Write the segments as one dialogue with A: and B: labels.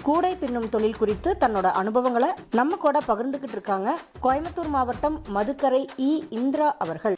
A: கூடை பின்னும் தொழில் குறித்து தன்னோட அனுபவங்களை நம்ம கூட பகிர்ந்துகிட்டு இருக்காங்க கோயம்புத்தூர் மாவட்டம் மதுக்கரை இ இந்திரா அவர்கள்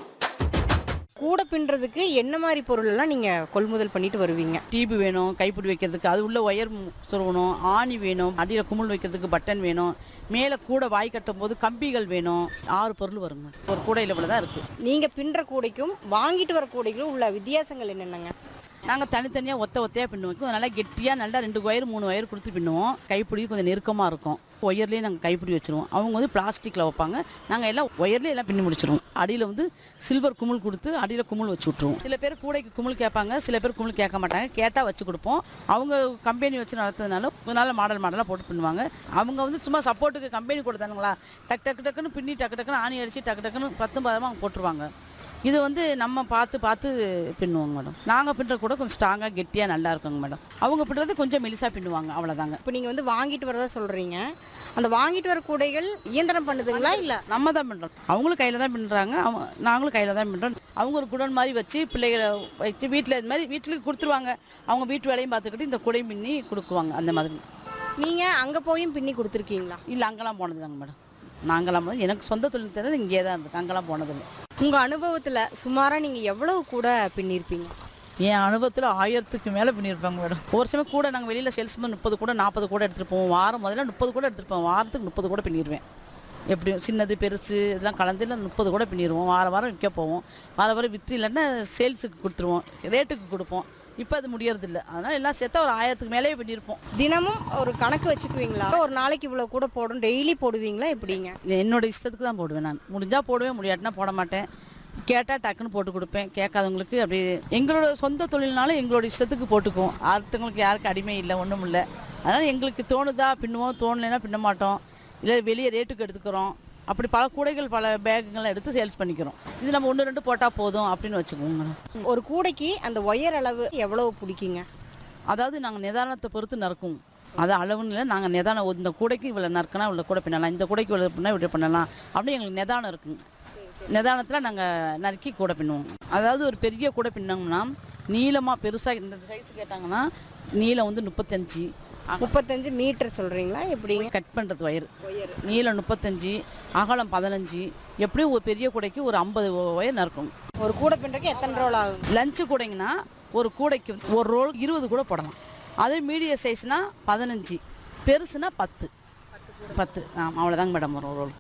A: கூடை பின்னுறதுக்கு என்ன மாதிரி பொருள் எல்லாம் நீங்க கொள்முதல் பண்ணிட்டு வருவீங்க
B: டியூப் வேணும் கைப்பிடி வைக்கிறதுக்கு அது உள்ள ஒயர் மு- சொருகணும் ஆணி வேணும் அடியில் குமிழ் வைக்கிறதுக்கு பட்டன் வேணும் மேலே கூடை வாய் கட்டும் போது கம்பிகள் வேணும் ஆறு பொருள் வருங்க ஒரு கூடையில் இவ்வளோ தான் இருக்குது
A: நீங்க பின்ற கூடைக்கும் வாங்கிட்டு வர கூடைக்கும் உள்ள வித்தியாசங்கள் என்னென்னங்க
B: நாங்கள் தனித்தனியாக ஒத்த ஒத்தையாக பின்னுவோம் கொஞ்சம் நல்லா கெட்டியாக நல்லா ரெண்டு ஒயர் மூணு ஒயர் கொடுத்து பின்னுவோம் கைப்பிடி கொஞ்சம் நெருக்கமாக இருக்கும் ஒயர்லேயே நாங்கள் கைப்பிடி வச்சுருவோம் அவங்க வந்து பிளாஸ்டிக்கில் வைப்பாங்க நாங்கள் எல்லாம் ஒயர்லேயே எல்லாம் பின்னி முடிச்சிருவோம் அடியில் வந்து சில்வர் குமிழ் கொடுத்து அடியில் குமிழ் வச்சு விட்ருவோம் சில பேர் கூடைக்கு குமிழ் கேட்பாங்க சில பேர் குமிழ் கேட்க மாட்டாங்க கேட்டால் வச்சு கொடுப்போம் அவங்க கம்பெனி வச்சு நடத்துறதுனால நல்ல மாடல் மாடலாக போட்டு பின்னுவாங்க அவங்க வந்து சும்மா சப்போர்ட்டுக்கு கம்பெனி கொடுத்தானுங்களா டக்கு டக்கு டக்குன்னு பின்னி டக்கு டக்குன்னு ஆணி அடித்து டக்கு டக்குன்னு பத்து பதமாக அவங்க போட்டுருவாங்க இது வந்து நம்ம பார்த்து பார்த்து பின்னுவோங்க மேடம் நாங்கள் பின்னுற கூட கொஞ்சம் ஸ்ட்ராங்காக கெட்டியாக நல்லா இருக்குங்க மேடம் அவங்க பின்னுறது கொஞ்சம் மெலிசாக பின்னுவாங்க அவ்வளோதாங்க
A: இப்போ நீங்க வந்து வாங்கிட்டு வரதா சொல்றீங்க அந்த வாங்கிட்டு வர கூடைகள் இயந்திரம் பண்ணுதுங்களா இல்ல
B: நம்ம தான் பின்னுறோம் அவங்களும் கையில் தான் பின்னுறாங்க அவங்க நாங்களும் கையில் தான் பின்னுறோம் அவங்க ஒரு குடோன் மாதிரி வச்சு பிள்ளைகளை வச்சு வீட்டில் இது மாதிரி வீட்டுக்கு கொடுத்துருவாங்க அவங்க வீட்டு வேலையும் பார்த்துக்கிட்டு இந்த குடை பின்னி கொடுக்குவாங்க அந்த மாதிரி
A: நீங்க அங்க போயும் பின்னி கொடுத்துருக்கீங்களா
B: இல்லை அங்கெல்லாம் போனதில்லைங்க மேடம் நாங்களாம் போனது எனக்கு சொந்த தொழில் தெரியல இங்கே தான் இருக்கு அங்கெல்லாம் போனதில்லை
A: உங்க அனுபவத்துல சுமாரா நீங்க எவ்வளவு கூட பின்னிருப்பீங்க
B: என் அனுபவத்தில் ஆயிரத்துக்கு மேலே பண்ணியிருப்பாங்க மேடம் ஒரு சமயம் கூட நாங்கள் வெளியில் சேல்ஸ் பண்ணி முப்பது கூட நாற்பது கூட எடுத்துகிட்டு போவோம் வாரம் முதல்ல முப்பது கூட எடுத்துகிட்டு போவோம் வாரத்துக்கு முப்பது கூட பின்னிடுவேன் எப்படியும் சின்னது பெருசு இதெல்லாம் கலந்து இல்லை முப்பது கூட பின்னிடுவோம் வாரம் வாரம் விற்க போவோம் வாரம் வாரம் விற்று இல்லைன்னா சேல்ஸுக்கு கொடுத்துருவோம் ரேட்டுக்கு கொடுப்போம் இப்போ அது முடியறதில்ல அதனால் எல்லாம் சேர்த்தா ஒரு ஆயிரத்துக்கு மேலேயே பண்ணியிருப்போம்
A: தினமும் ஒரு கணக்கு வச்சுக்குவீங்களா ஒரு நாளைக்கு இவ்வளவு கூட போடும் டெய்லி போடுவீங்களா எப்படிங்க
B: என்னோட இஷ்டத்துக்கு தான் போடுவேன் நான் முடிஞ்சால் போடுவேன் முடியாட்டினா போட மாட்டேன் கேட்டால் டக்குன்னு போட்டு கொடுப்பேன் கேட்காதவங்களுக்கு அப்படி எங்களோட சொந்த தொழில்னாலும் எங்களோட இஷ்டத்துக்கு போட்டுக்குவோம் அடுத்தவங்களுக்கு யாருக்கு அடிமை இல்லை ஒன்றும் இல்லை அதனால் எங்களுக்கு தோணுதா பின்னுவோம் தோணலைன்னா பின்ன மாட்டோம் இல்லை வெளியே ரேட்டுக்கு எடுத்துக்கிறோம் அப்படி பல கூடைகள் பல பேக்குங்கள்லாம் எடுத்து சேல்ஸ் பண்ணிக்கிறோம் இது நம்ம ஒன்று ரெண்டு போட்டால் போதும் அப்படின்னு வச்சுக்கோங்க
A: ஒரு கூடைக்கு அந்த ஒயர் அளவு எவ்வளவு பிடிக்குங்க
B: அதாவது நாங்கள் நிதானத்தை பொறுத்து நறுக்குவோம் அது அளவுன்னு இல்லை நாங்கள் நிதானம் இந்த கூடைக்கு இவ்வளோ நறுக்கினா இவ்வளோ கூட பின்னலாம் இந்த கூடைக்கு இவ்வளோ பின்னா இப்படி பண்ணலாம் அப்படின்னு எங்களுக்கு நிதானம் இருக்குங்க நிதானத்தில் நாங்கள் நறுக்கி கூடை பின்னுவோம் அதாவது ஒரு பெரிய கூடை பின்னோம்னா நீளமாக பெருசாக இந்த சைஸ் கேட்டாங்கன்னா நீளம் வந்து முப்பத்தஞ்சு
A: முப்பத்தஞ்சு மீட்டர் சொல்றீங்களா எப்படிங்க
B: கட் பண்ணுறது ஒயர் நீளம் முப்பத்தஞ்சு அகலம் பதினஞ்சு எப்படியும் ஒரு பெரிய கூடைக்கு ஒரு ஐம்பது ஒயர் நறுக்கும்
A: ஒரு கூடை பின்றக்கு எத்தனை ரோல் ஆகும்
B: லஞ்சு கூடைங்கன்னா ஒரு கூடைக்கு ஒரு ரோல் இருபது கூட போடலாம் அதே மீடியம் சைஸ்னால் பதினஞ்சு பெருசுனா பத்து பத்து ஆமாம் அவ்வளோதாங்க மேடம் ஒரு ரோல்